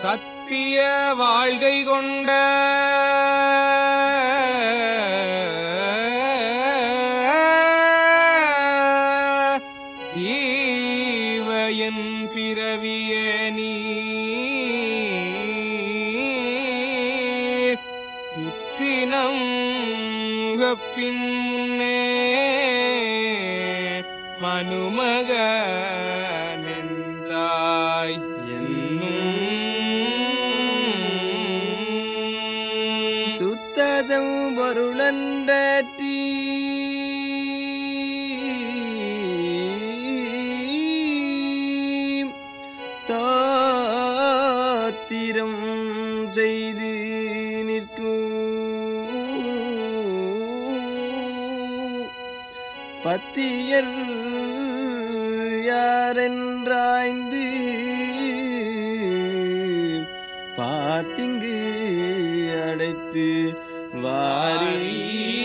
சத்திய வாழ்கை கொண்ட ஈவையன் பிறவியே நீ முத்தினம் முகப்பின் முன்னே மனுமக நின்றாய் என்னும் சுத்ததம் பொருளன்றி தாத்திரம் செய்து நிற்கும் பத்தியர் யாரென்றாய்ந்து பாத்திங்கு அடைத்து வாரி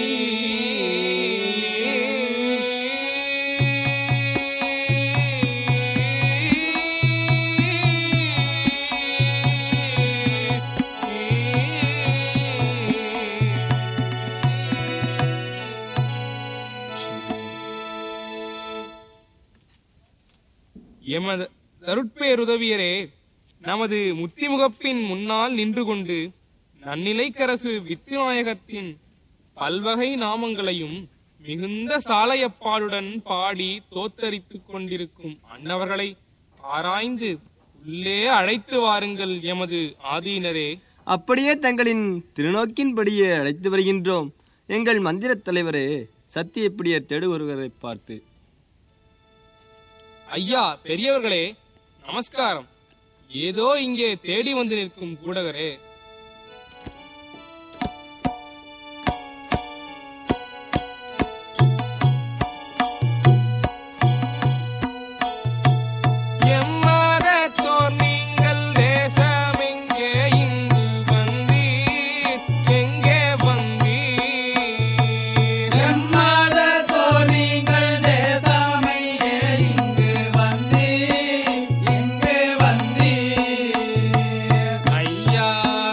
எமது அருட்பேருதவியரே நமது முத்திமுகப்பின் முன்னால் நின்று கொண்டு நன்னிலைக்கரசு வித்துநாயகத்தின் பல்வகை நாமங்களையும் மிகுந்த சாலையப்பாடுடன் பாடி தோத்தரித்துக் கொண்டிருக்கும் அன்னவர்களை ஆராய்ந்து உள்ளே அழைத்து வாருங்கள் எமது ஆதீனரே அப்படியே தங்களின் திருநோக்கின்படியே அழைத்து வருகின்றோம் எங்கள் மந்திரத் தலைவரே சத்தியப்பிடியர் தேடு ஒருவரை பார்த்து ஐயா பெரியவர்களே நமஸ்காரம் ஏதோ இங்கே தேடி வந்து நிற்கும் கூடகரே எம்மதத்தோர் நீங்கள் தேசமெங்கே இங்கு வந்தீர் எங்கே வந்தீர் நீங்கள் தேசமையே இங்கு வந்தீர் இங்கு வந்தீர் ஐயா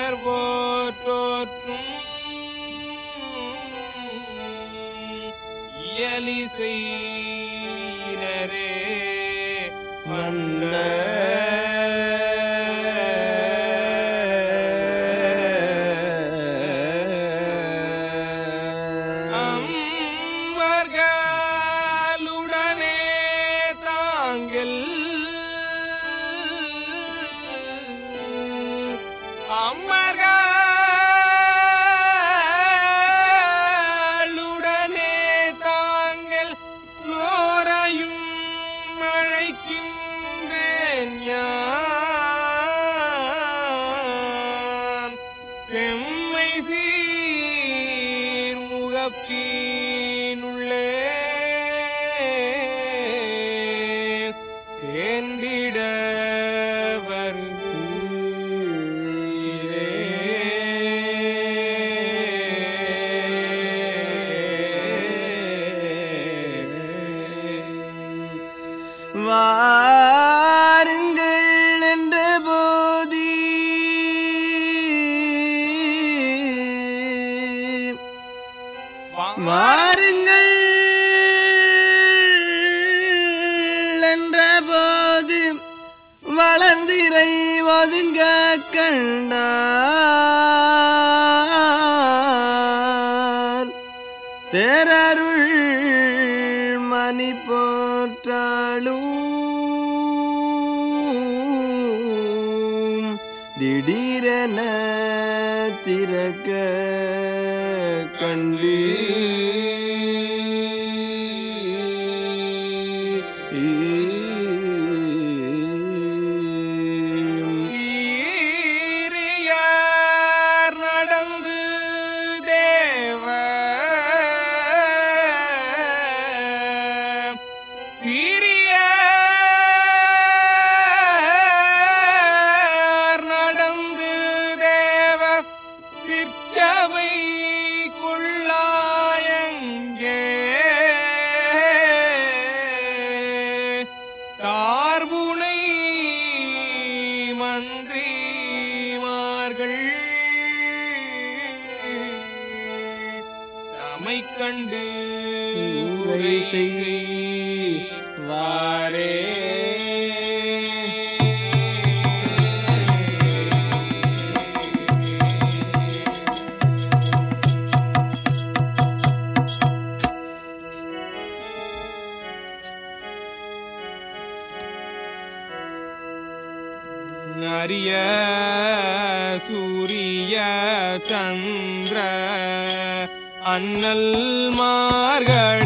மன்னர் போற்றோற்றும் இயலிசையினரே வந்த அம்மர்களுடனே தாங்கள் அம்மர்களுடனே தாங்கள் நோரையும் அழைக்கின்றேன் யான் செம்மை சீர் முகப்பீனுள்ளே சேர்ந்திட வருகிறே வாருங்கள் என்ற போதி வாருங்கள் என்ற போது வளர்ந்திரை ஒதுங்க கண்டார் தேரருள் மணி போற்றாலும் திடீரென திறக்க கண்டு சீரியார் நடந்து தேவ சீரியார் நடந்து தேவ சிற்சபை குள்ளாயங்கே தார்புனை மந்திரிமார்கள் தமை கண்டு உரை செய்வாரே அரிய சூரிய சந்திர அண்ணல் மார்கள்